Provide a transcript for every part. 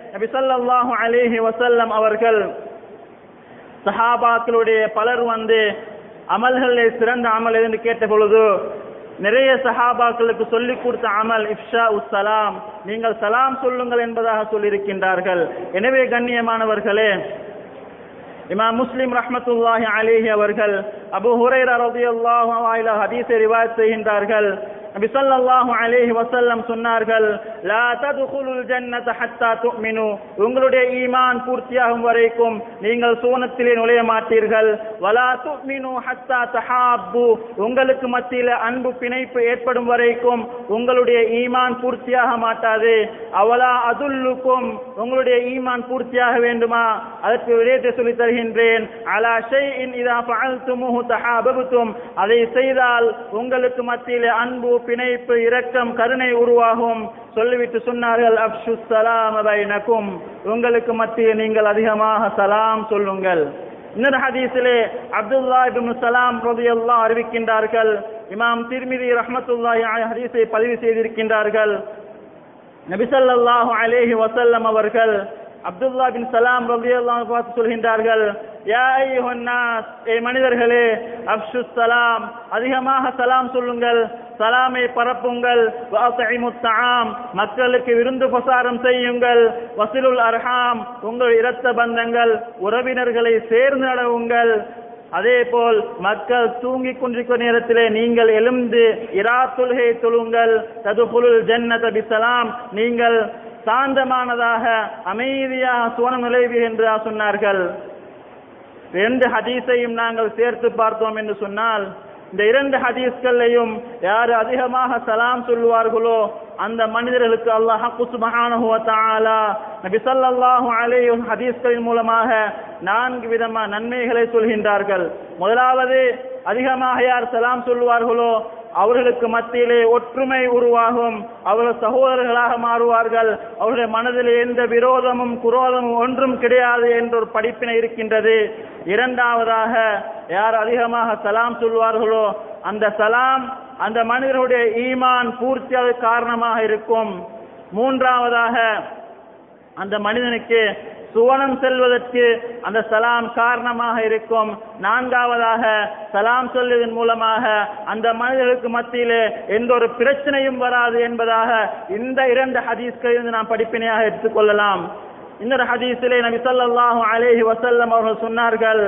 நபி ஸல்லல்லாஹு அலைஹி வஸல்லம் அவர்கள் சஹாபாக்களுடைய பலர் வந்து அமல்களில் சிறந்த அமல் என்று கேட்ட பொழுது நிறைய சஹாபாக்களுக்கு சொல்லிக் கொடுத்த அமல் இஃப்ஷா உஸ்ஸலாம் நீங்கள் சலாம் சொல்லுங்கள் என்பதாக சொல்லியிருக்கின்றார்கள் எனவே கண்ணியமானவர்களே இமாம் முஸ்லிம் ரஹ்மத்துல்லாஹி அலைஹி அவர்கள் அபு ஹுரைரா ரலியல்லாஹு அன்ஹு ஹதீஸை ரிவாயத் செய்கின்றார்கள் நபி ஸல்லல்லாஹு அலைஹி வஸல்லம் சொன்னார்கள் லா ததுகுலுல் ஜன்னத ஹத்தா துமினு உங்களுடைய ஈமான் பூர்த்தியாகும் வரைக்கும் நீங்கள் சோனத்திலே நுழைய மாட்டீர்கள் வலா துமினு ஹத்தா தஹாப்பு உங்களுக்கு மத்தியில அன்பு பிணைப்பு ஏற்படும் வரைக்கும் உங்களுடைய ஈமான் பூர்த்தியாக மாட்டாது அவலா அதுல்லுக்கும் உங்களுடைய ஈமான் பூர்த்தியாக வேண்டுமா அதற்கு விடயத்தை சொல்லி தருகின்றேன் அலா ஷைஇன் இதா ஃபஅல்துமுஹு தஹாபபுதும் அதை செய்தால் உங்களுக்கு மத்தியிலே அன்பு பிணைப்பு இரக்கம் கருணை உருவாகும் சொல்லிவிட்டு சொன்னார்கள் அப்ஷு சலாம் பைனக்கும் உங்களுக்கு மத்தியில் நீங்கள் அதிகமாக சலாம் சொல்லுங்கள் இன்னொரு ஹதீஸிலே அப்துல்லா இப்னு சலாம் ரலியல்லாஹு அறிவிக்கின்றார்கள் இமாம் திர்மிதி ரஹ்மத்துல்லாஹி அலைஹி ஹதீஸை பதிவு செய்திருக்கின்றார்கள் நபி ஸல்லல்லாஹு அலைஹி வஸல்லம் அவர்கள் அப்துல்லா பின் சலாம் ரலியல்லாஹு பார்த்து சொல்கின்றார்கள் யா அய்யுஹன் நாஸ் ஏ மனிதர்களே அப்ஷு சலாம் அதிகமாக சலாம் சொல்லுங்கள் சலாமை பரப்புங்கள் வஅத்இமுத் தஆம் மக்களுக்கு விருந்து பிரசாரம் செய்யுங்கள் வசிலுல் அர்ஹாம் உங்கள் இரத்த பந்தங்கள் உறவினர்களை சேர்ந்து நடவுங்கள் அதே போல் மக்கள் தூங்கிக் கொண்டிருக்கிற நேரத்திலே நீங்கள் எழுந்து இரா தொழுகை தொழுங்கள் ததுகுலுல் ஜன்னத பிசலாம் நீங்கள் சாந்தமானதாக அமைதியாக சுவனம் நுழைவீர்கள் என்று சொன்னார்கள் ரெண்டு ஹதீஸையும் நாங்கள் சேர்த்து பார்த்தோம் என்று சொன்னால் இந்த இரண்டு ஹதீஸ்களையும் யார் அதிகமாக சலாம் சொல்லுவார்களோ அந்த மனிதர்களுக்கு அல்லாஹ் சுப்ஹானஹு வ தஆலா நபி ஸல்லல்லாஹு அலைஹி ஹதீஸ்களின் மூலமாக நான்கு விதமான நன்மைகளை சொல்கின்றார்கள் முதலாவது அதிகமாக யார் சலாம் சொல்லுவார்களோ அவர்களுக்கு மத்தியிலே ஒற்றுமை உருவாகும் அவர்கள் சகோதரர்களாக மாறுவார்கள் அவருடைய மனதில் எந்த விரோதமும் குரோதமும் ஒன்றும் கிடையாது என்ற ஒரு படிப்பினை இருக்கின்றது இரண்டாவதாக யார் அதிகமாக சலாம் சொல்வார்களோ அந்த சலாம் அந்த மனிதனுடைய ஈமான் பூர்த்தியாக காரணமாக இருக்கும் மூன்றாவதாக அந்த மனிதனுக்கு சுவனம் செல்வதற்கு அந்த சலாம் காரணமாக இருக்கும் நான்காவதாக சலாம் சொல்வதன் மூலமாக அந்த மனிதர்களுக்கு மத்தியிலே எந்த ஒரு பிரச்சனையும் வராது என்பதாக இந்த இரண்டு ஹதீஸ்களிலிருந்து நாம் படிப்பினையாக எடுத்துக்கொள்ளலாம் இன்னொரு ஹதீஸிலே நபி ஸல்லல்லாஹு அலைஹி வஸல்லம் அவர்கள் சொன்னார்கள்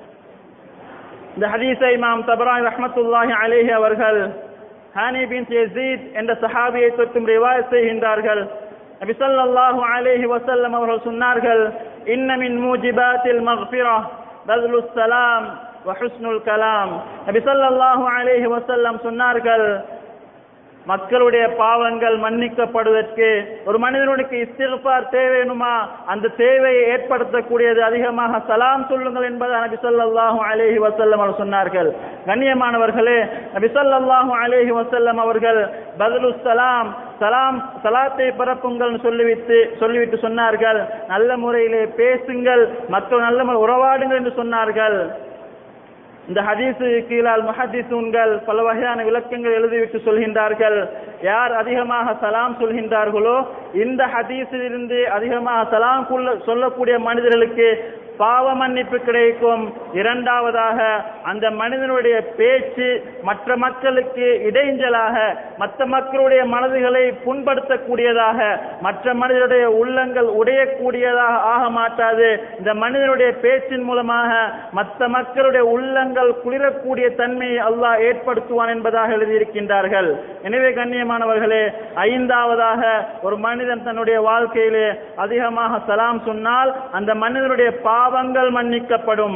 இந்த ஹதீஸை இமாம் தபரான் ரஹ்மத்துல்லாஹி அலைஹி அவர்கள் ஹானி பின் யஸீத் என்ற சஹாபியை தொட்டும் ரிவாயத் செய்கின்றார்கள் நபி ஸல்லல்லாஹு அலைஹி வஸல்லம் அவர்கள் சொன்னார்கள் இன்ன மின் மூஜிபாத்தில் மக்ஃபிரா பத்லுஸ் சலாம் வ ஹுஸ்னுல் கலாம் நபி ஸல்லல்லாஹு அலைஹி வஸல்லம் சொன்னார்கள் மக்களுடைய பாவங்கள் மன்னிக்கப்படுவதற்கு ஒரு மனிதனுக்கு இஸ்திஃபார் தேவைனுமா அந்த தேவையை ஏற்படுத்தக்கூடியது அதிகமாக சலாம் சொல்லுங்கள் என்பதை நபி ஸல்லல்லாஹு அலைஹி வஸல்லம் அவர்கள் சொன்னார்கள் கண்ணியமானவர்களே நபி ஸல்லல்லாஹு அலைஹி வஸல்லம் அவர்கள் பத்லு சலாம் சலாம் சலாத்தை பரப்புங்கள் சொல்லிவிட்டு சொல்லிவிட்டு சொன்னார்கள் நல்ல முறையிலே பேசுங்கள் மக்கள் நல்ல முறை உறவாடுங்கள் என்று சொன்னார்கள் இந்த ஹதீஸு கீழால் முஹத்திசூன்கள் பல வகையான விளக்கங்கள் எழுதிவிட்டு சொல்கின்றார்கள் யார் அதிகமாக சலாம் சொல்கின்றார்களோ இந்த ஹதீஸிலிருந்து அதிகமாக சலாம் கொள்ள- சொல்லக்கூடிய மனிதர்களுக்கு பாவ மன்னிப்பு கிடைக்கும் இரண்டாவதாக அந்த மனிதனுடைய பேச்சு மற்ற மக்களுக்கு இடைஞ்சலாக மற்ற மக்களுடைய மனதுகளை புண்படுத்தக்கூடியதாக மற்ற மனிதனுடைய உள்ளங்கள் உடையக்கூடியதாக ஆக மாட்டாது இந்த மனிதனுடைய பேச்சின் மூலமாக மற்ற மக்களுடைய உள்ளங்கள் குளிரக்கூடிய தன்மையை அல்லாஹ் ஏற்படுத்துவான் என்பதாக எழுதியிருக்கின்றார்கள் எனவே கண்ணியமானவர்களே ஐந்தாவதாக ஒரு மனிதன் தன்னுடைய வாழ்க்கையிலே அதிகமாக சலாம் சொன்னால் அந்த மனிதனுடைய பாவங்கள் மன்னிக்கப்படும்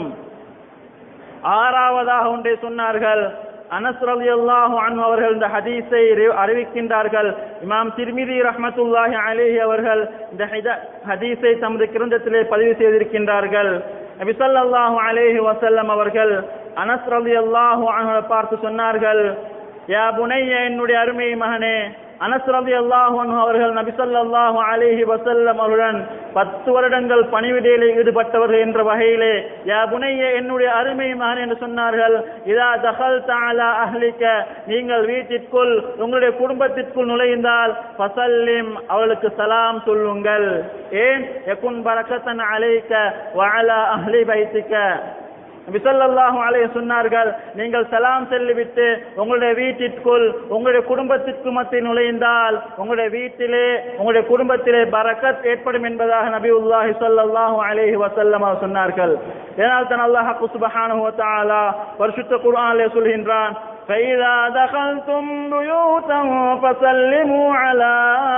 ஆறாவதாக ஒன்றை சொன்னார்கள் அனஸ் ரலியல்லாஹு அன்ஹு அவர்கள் இந்த ஹதீஸை ரி- அறிவிக்கின்றார்கள் இமாம் திர்மிதி ரஹ்மத்துல்லாஹி அலைஹி அவர்கள் இந்த ஹித- ஹதீஸை தமது கிரந்தத்திலே பதிவு செய்திருக்கின்றார்கள் நபி ஸல்லல்லாஹு அலைஹி வஸல்லம் அவர்கள் அனஸ் ரலியல்லாஹு அன்ஹு பார்த்து சொன்னார்கள் யா புனைய என்னுடைய அருமை மகனே அனஸ் ரலியல்லாஹு அன்ஹு அவர்கள் நபி ஸல்லல்லாஹு அலைஹி வஸல்லம் அவருடன் பத்து வருடங்கள் பணிவிடையில் ஈடுபட்டவர்கள் என்ற வகையிலே யா புனைய என்னுடைய அருமை மகன் என்று சொன்னார்கள் இதா தகல் தாலா அஹ்லிக்க நீங்கள் வீட்டிற்குள் உங்களுடைய குடும்பத்திற்குள் நுழைந்தால் ஃபசல்லிம் அவளுக்கு சலாம் சொல்லுங்கள் ஏன் யகுன் பரக்கத்தன் அலைக்க வஅலா அஹ்லி பைத்திக்க விசல்லாஹு அலைய சொன்னார்கள் நீங்கள் சலாம் சொல்லிவிட்டு உங்களுடைய வீட்டிற்குள் உங்களுடைய குடும்பத்திற்கு மத்தியில் நுழைந்தால் உங்களுடைய வீட்டிலே உங்களுடைய குடும்பத்திலே பரக்கத் ஏற்படும் என்பதாக நபி உல்லாஹி ஸல்லல்லாஹு அலைஹி வஸல்லம் அவர் சொன்னார்கள் இதனால் தான் அல்லாஹ் சுப்ஹானஹு வ தஆலா பரிசுத்த குர்ஆனிலே சொல்கின்றான் فإذا دخلتم بيوتا فسلموا على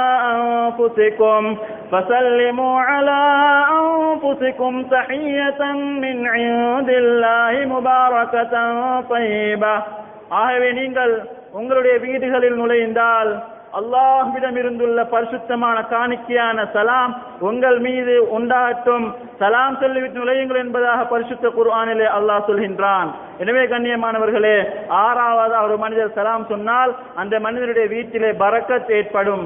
أنفسكم فسلموا على أنفسكم تحية من عند الله مباركة طيبة ஆகவே நீங்கள் உங்களுடைய வீடுகளில் நுழைந்தால் அல்லாஹ்விடம் இருந்துள்ள பரிசுத்தமான காணிக்கையான சலாம் உங்கள் மீது உண்டாகட்டும் சலாம் சொல்லிவிட்டு நுழையுங்கள் என்பதாக பரிசுத்த குர்ஆனிலே அல்லாஹ் சொல்கின்றான் எனவே கண்ணியமானவர்களே ஆறாவது ஒரு மனிதர் சலாம் சொன்னால் அந்த மனிதனுடைய வீட்டிலே பரக்கத் ஏற்படும்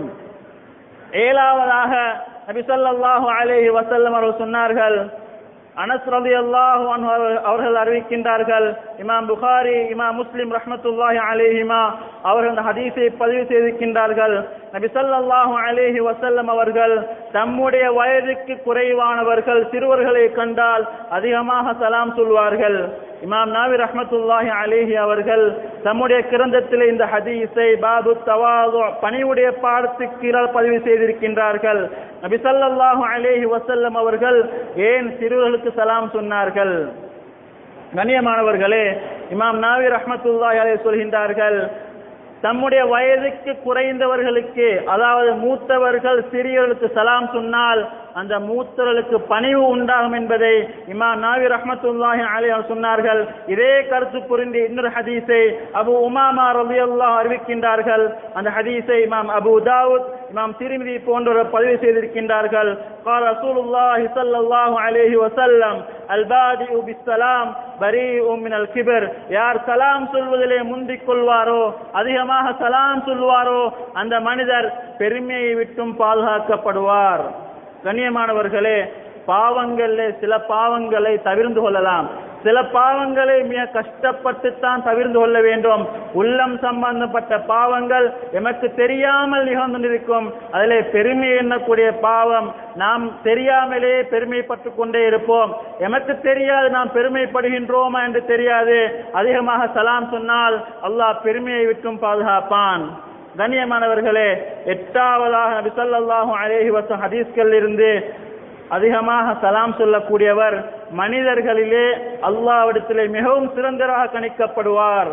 ஏழாவதாக நபி ஸல்லல்லாஹு அலைஹி வஸல்லம் அவர்கள் சொன்னார்கள் அனஸ் ரலியல்லாஹு அன்ஹு அவர்கள் அறிவிக்கின்றார்கள் இமாம் புகாரி இமாம் முஸ்லிம் ரஹ்மத்துல்லாஹி அலைஹிமா அவர்கள் அந்த ஹதீஸை பதிவு செய்திருக்கின்றார்கள் நபி ஸல்லல்லாஹு அலைஹி வஸல்லம் அவர்கள் தம்முடைய வயதுக்கு குறைவானவர்கள் சிறுவர்களை கண்டால் அதிகமாக சலாம் சொல்வார்கள் இமாம் நாவி ரஹ்மத்துல்லாஹி அலைஹி அவர்கள் தம்முடைய கிரந்தத்தில் இந்த ஹதீஸை பாபு தவாது பணிவுடைய பாடத்துக்கு பதிவு செய்திருக்கின்றார்கள் நபி ஸல்லல்லாஹு அலைஹி வஸல்லம் அவர்கள் ஏன் சிறுவர்களுக்கு சலாம் சொன்னார்கள் கண்ணியமானவர்களே இமாம் நாவி ரஹ்மத்துல்லாஹி அலைஹி சொல்கின்றார்கள் தம்முடைய வயதுக்கு குறைந்தவர்களுக்கு அதாவது மூத்தவர்கள் சிறியவர்களுக்கு சலாம் சொன்னால் அந்த மூத்தவர்களுக்கு பணிவு உண்டாகும் என்பதை இமாம் நாவி ரஹ்மத்துல்லாஹி அலைஹி சொன்னார்கள் இதே கருத்து புரிந்து இன்னொரு ஹதீஸை அபு உமாமா ரலியல்லாஹு அறிவிக்கின்றார்கள் அந்த ஹதீஸை இமாம் அபு தாவூத் இமாம் திருமிதி போன்றவர் பதிவு செய்திருக்கின்றார்கள் قال رسول الله صلى الله عليه وسلم البادئ بالسلام بريء من الكبر யார் சலாம் சொல்வதிலே முந்திக் கொள்வாரோ அதிகமாக சலாம் சொல்வாரோ அந்த மனிதர் பெருமையை விட்டும் பாதுகாக்கப்படுவார் கண்ணியமானவர்களே பாவங்களிலே சில பாவங்களை தவிர்ந்து கொள்ளலாம் சில பாவங்களை மிக கஷ்டப்பட்டு தான் தவிர்ந்து கொள்ள வேண்டும் உள்ளம் சம்பந்தப்பட்ட பாவங்கள் எமக்கு தெரியாமல் நிகழ்ந்திருக்கும் அதிலே பெருமை எண்ணக்கூடிய பாவம் நாம் தெரியாமலே பெருமைப்பட்டு கொண்டே இருப்போம் எமக்கு தெரியாது நாம் பெருமைப்படுகின்றோமா என்று தெரியாது அதிகமாக சலாம் சொன்னால் அல்லாஹ் பெருமையை விட்டும் பாதுகாப்பான் கண்ணியமானவர்களே எட்டாவதாக நபி ஸல்லல்லாஹு அலைஹி வஸல்லம் ஹதீஸ்கள் இருந்து அதிகமாக சலாம் சொல்லக்கூடியவர் மனிதர்களிலே அல்லாவிடத்திலே மிகவும் சிறந்தராக கணிக்கப்படுவார்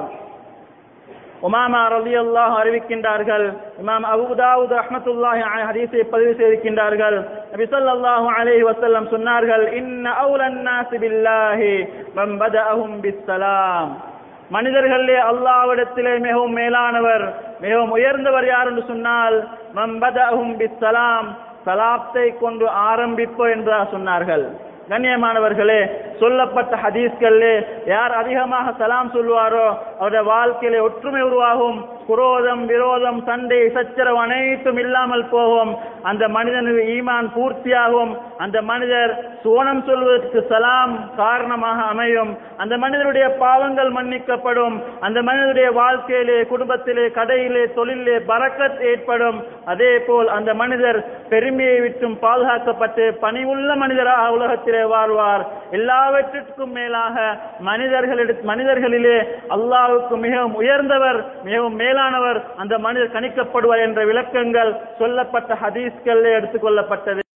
உமாமா ரலியல்லாஹு அறிவிக்கின்றார்கள் இமாம் அபூதாவுத் ரஹ்மத்துல்லாஹி அலைஹி ஹதீஸை பதிவு செய்திருக்கின்றார்கள் நபி ஸல்லல்லாஹு அலைஹி வஸல்லம் சொன்னார்கள் இன்ன அவுலன் நாஸி பில்லாஹி மன் பதஅஹும் பிஸ்ஸலாம் மனிதர்களிலே அல்லாவிடத்திலே மிகவும் மேலானவர் மிகவும் உயர்ந்தவர் யார் என்று சொன்னால் மம்பதஹும் பிஸ்ஸலாம் சலாத்தை கொண்டு ஆரம்பிப்போம் என்று சொன்னார்கள் கண்ணியமானவர்களே சொல்லப்பட்ட ஹதீஸ்களிலே யார் அதிகமாக சலாம் சொல்வாரோ அவருடைய வாழ்க்கையிலே ஒற்றுமை உருவாகும் குரோதம் விரோதம் சண்டை சச்சரவு அனைத்தும் இல்லாமல் போகும் அந்த மனிதனுக்கு ஈமான் பூர்த்தியாகும் அந்த மனிதர் சோனம் சொல்வதற்கு சலாம் காரணமாக அமையும் அந்த மனிதனுடைய பாவங்கள் மன்னிக்கப்படும் அந்த மனிதனுடைய வாழ்க்கையிலே குடும்பத்திலே கடையிலே தொழிலே பறக்கத் ஏற்படும் அதே போல் அந்த மனிதர் பெருமையை விட்டும் பாதுகாக்கப்பட்டு பணிவுள்ள மனிதராக உலகத்திலே வாழ்வார் எல்லாவற்றிற்கும் மேலாக மனிதர்களிட மனிதர்களிலே அல்லாஹ்வுக்கு மிகவும் உயர்ந்தவர் மிகவும் மேலானவர் அந்த மனிதர் கணிக்கப்படுவார் என்ற விளக்கங்கள் சொல்லப்பட்ட ஹதீஸ்களிலே எடுத்துக்கொள்ளப்பட்டது